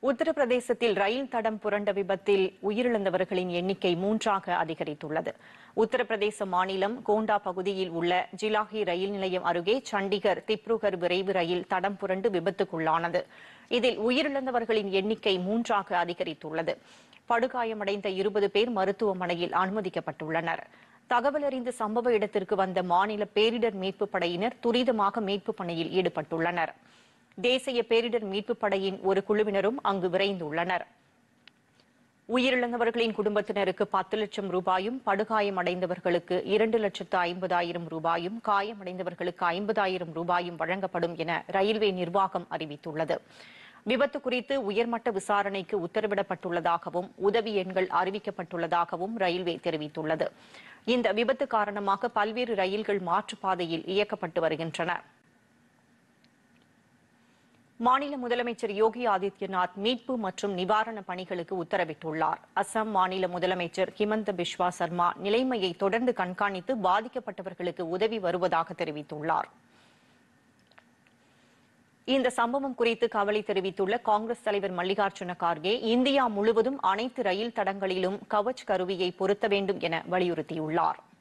உத்தரப்பிரதேசத்தில் ரயில் தடம் புரண்ட விபத்தில் உயிரிழந்தவர்களின் எண்ணிக்கை மூன்றாக அதிகரித்துள்ளது உத்தரப்பிரதேச மாநிலம் கோண்டா பகுதியில் உள்ள ஜிலாஹி ரயில் நிலையம் அருகே சண்டிகர் திப்ருகர் விரைவு ரயில் தடம் புரண்டு விபத்துக்குள்ளானது இதில் உயிரிழந்தவர்களின் எண்ணிக்கை மூன்றாக அதிகரித்துள்ளது படுகாயமடைந்த இருபது பேர் மருத்துவமனையில் அனுமதிக்கப்பட்டுள்ளனர் தகவல் அறிந்து சம்பவ இடத்திற்கு வந்த மாநில பேரிடர் மீட்புப் படையினர் துரிதமாக மீட்புப் பணியில் ஈடுபட்டுள்ளனர் தேசிய பேரிடர் மீட்புப் படையின் ஒரு குழுவினரும் அங்கு விரைந்துள்ளனர் உயிரிழந்தவர்களின் குடும்பத்தினருக்கு பத்து லட்சம் ரூபாயும் படுகாயமடைந்தவர்களுக்கு இரண்டு லட்சத்து ஐம்பதாயிரம் ரூபாயும் காயமடைந்தவர்களுக்கு ஐம்பதாயிரம் ரூபாயும் வழங்கப்படும் என ரயில்வே நிர்வாகம் அறிவித்துள்ளது விபத்து குறித்து உயர்மட்ட விசாரணைக்கு உத்தரவிடப்பட்டுள்ளதாகவும் உதவி எண்கள் அறிவிக்கப்பட்டுள்ளதாகவும் ரயில்வே தெரிவித்துள்ளது இந்த விபத்து காரணமாக பல்வேறு ரயில்கள் மாற்றுப்பாதையில் இயக்கப்பட்டு வருகின்றன மாநில முதலமைச்சர் யோகி ஆதித்யநாத் மீட்பு மற்றும் நிவாரண பணிகளுக்கு உத்தரவிட்டுள்ளார் அசாம் மாநில முதலமைச்சர் ஹிமந்த பிஸ்வா சர்மா நிலைமையை தொடர்ந்து கண்காணித்து பாதிக்கப்பட்டவர்களுக்கு உதவி வருவதாக தெரிவித்துள்ளார் இந்த சம்பவம் குறித்து கவலை தெரிவித்துள்ள காங்கிரஸ் தலைவர் மல்லிகார்ஜுன கார்கே இந்தியா முழுவதும் அனைத்து ரயில் தடங்களிலும் கவச் கருவியை பொருத்த வேண்டும் என வலியுறுத்தியுள்ளார்